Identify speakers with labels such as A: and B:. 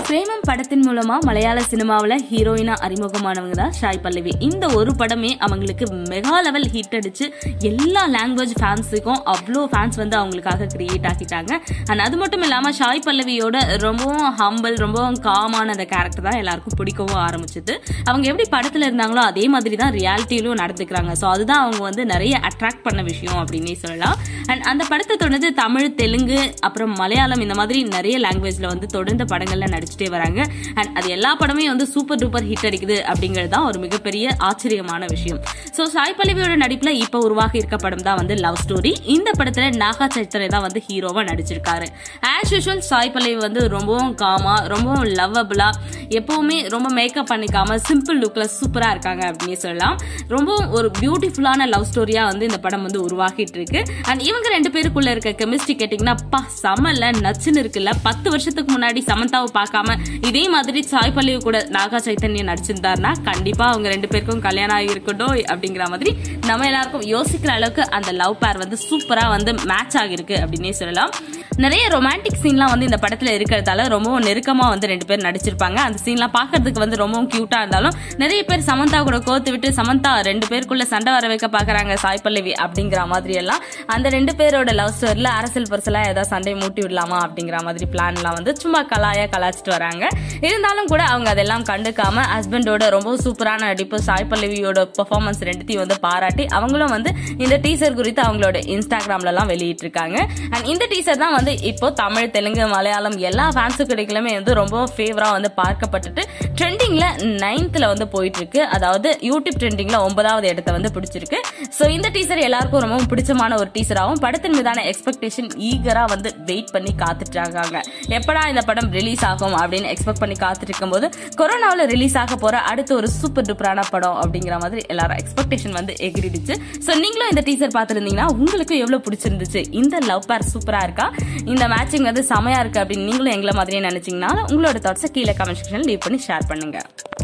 A: பிரேமம் படத்தின் மூலமா மலையாள சினிமாவுல ஹீரோயினா அறிமுகமானவங்க தான் ஷாய் பல்லவி இந்த ஒரு படமே அவங்களுக்கு மெகா லெவல் ஹிட் அடிச்சு எல்லா லாங்குவேஜ் ஃபேன்ஸுக்கும் அவ்வளோ ஃபேன்ஸ் வந்து அவங்களுக்காக கிரியேட் ஆக்கிட்டாங்க அண்ட் அது மட்டும் இல்லாம ஷாய் பல்லவியோட ரொம்பவும் ஹம்பிள் ரொம்பவும் காமான அந்த கேரக்டர் தான் எல்லாருக்கும் பிடிக்கவும் ஆரம்பிச்சது அவங்க எப்படி படத்துல இருந்தாங்களோ அதே மாதிரி தான் ரியாலிட்டியிலும் நடந்துக்கிறாங்க ஸோ அதுதான் அவங்க வந்து நிறைய அட்ராக்ட் பண்ண விஷயம் அப்படின்னே சொல்லலாம் அண்ட் அந்த படத்தை தொடர்ந்து தமிழ் தெலுங்கு அப்புறம் மலையாளம் இந்த மாதிரி நிறைய லாங்குவேஜ்ல வந்து தொடர்ந்து படங்கள்ல நடிச்சுட்டே வராங்க அண்ட் அது எல்லா படமே வந்து சூப்பர் டூப்பர் ஹிட் அடிக்குது அப்படிங்கிறது தான் ஒரு மிகப்பெரிய ஆச்சரியமான விஷயம் ஸோ சாய் பல்லவியோட நடிப்புல இப்ப உருவாகி இருக்க படம் தான் வந்து லவ் ஸ்டோரி இந்த படத்துல நாகா சைத்தனை தான் வந்து ஹீரோவா நடிச்சிருக்காரு ஆஸ் யூஷுவல் சாய் பல்லவி வந்து ரொம்பவும் காமா ரொம்பவும் லவ்வபிளா எப்பவுமே ரொம்ப மேக்கப் பண்ணிக்காம சிம்பிள் லுக்ல சூப்பரா இருக்காங்க அப்படின்னு சொல்லலாம் ரொம்ப ஒரு பியூட்டிஃபுல்லான லவ் ஸ்டோரியா வந்து இந்த படம் வந்து உருவாகிட்டு இருக்கு அண்ட் இவங்க ரெண்டு பேருக்குள்ள இருக்க கெமிஸ்ட்ரி கேட்டிங்கன்னா பா சமல்ல நச்சுன்னு இருக்குல்ல பத்து வருஷத்துக்கு முன்னாடி சமந்தாவை பார்க்காம இதே மாதிரி சாய் பல்லவி கூட நாகா சைத்தன்யம் நடிச்சிருந்தாருன்னா கண்டிப்பா அவங்க ரெண்டு பேருக்கும் கல்யாணம் ஆகியிருக்கட்டும் அப்படிங்கிற மாதிரி நம்ம எல்லாருக்கும் யோசிக்கிற அளவுக்கு அந்த லவ் பேர் வந்து சூப்பரா வந்து மேட்ச் ஆகிருக்கு அப்படின்னே சொல்லலாம் நிறைய ரொமான்டிக் சீன்லாம் வந்து இந்த படத்துல இருக்கிறதால ரொம்பவும் நெருக்கமா வந்து ரெண்டு பேர் நடிச்சிருப்பாங்க அந்த சீன்லாம் பார்க்கிறதுக்கு வந்து ரொம்பவும் கியூட்டா இருந்தாலும் நிறைய பேர் சமந்தா கூட கோத்து விட்டு சமந்தா ரெண்டு பேருக்குள்ள சண்டை வர வைக்க பாக்குறாங்க சாய் பல்லவி அப்படிங்கிற மாதிரி எல்லாம் அந்த ரெண்டு பேரோட லவ் ஸ்டோரியில அரசியல் பரிசலா ஏதாவது சண்டை மூட்டி விடலாமா அப்படிங்கிற மாதிரி பிளான்லாம் வந்து சும்மா கலாயா கலாச்சிட்டு வராங்க இருந்தாலும் கூட அவங்க அதெல்லாம் கண்டுக்காம ஹஸ்பண்டோட ரொம்ப சூப்பரான நடிப்பு சாய் பல்லவியோட பெர்ஃபார்மன்ஸ் ரெண்டுத்தையும் வந்து பாராட்டி அவங்களும் வந்து இந்த டீசர் குறித்து அவங்களோட இன்ஸ்டாகிராம்ல எல்லாம் வெளியிட்டிருக்காங்க அண்ட் இந்த டீசர் தான் வந்து இப்போ தமிழ் தெலுங்கு மலையாளம் எல்லா ஃபேன்ஸு கிடைக்கலுமே வந்து ரொம்ப ஃபேவரா வந்து பார்க்கப்பட்டுட்டு ட்ரெண்டிங்ல நைன்த்ல வந்து போயிட்டு இருக்கு அதாவது யூடியூப் ட்ரெண்டிங்ல ஒன்பதாவது இடத்த வந்து பிடிச்சிருக்கு ஸோ இந்த டீசர் எல்லாருக்கும் ரொம்ப பிடிச்சமான ஒரு டீசராகவும் படத்தின் மீதான எக்ஸ்பெக்டேஷன் ஈகரா வந்து வெயிட் பண்ணி காத்துட்டு இருக்காங்க எப்படா இந்த படம் ரிலீஸ் ஆகும் அப்படின்னு எக்ஸ்பெக்ட் பண்ணி காத்துட்டு இருக்கும்போது கொரோனாவில் ரிலீஸ் ஆக போற அடுத்த ஒரு சூப்பர் டூப்பரான படம் அப்படிங்கிற மாதிரி எல்லாரும் எக்ஸ்பெக்டேஷன் வந்து எகிரிடுச்சு ஸோ நீங்களும் இந்த டீசர் பார்த்துருந்தீங்கன்னா உங்களுக்கு எவ்வளவு பிடிச்சிருந்துச்சு இந்த லவ் பேர் சூப்பரா இருக்கா இந்த மேட்சிங் வந்து செமையா இருக்கு அப்படின்னு நீங்களும் எங்களை மாதிரியே நினைச்சீங்கன்னா உங்களோட தாட்ஸை கீழே கமெண்ட் செக்ஷன் லீவ் பண்ணி ஷேர் பண்ணுங்க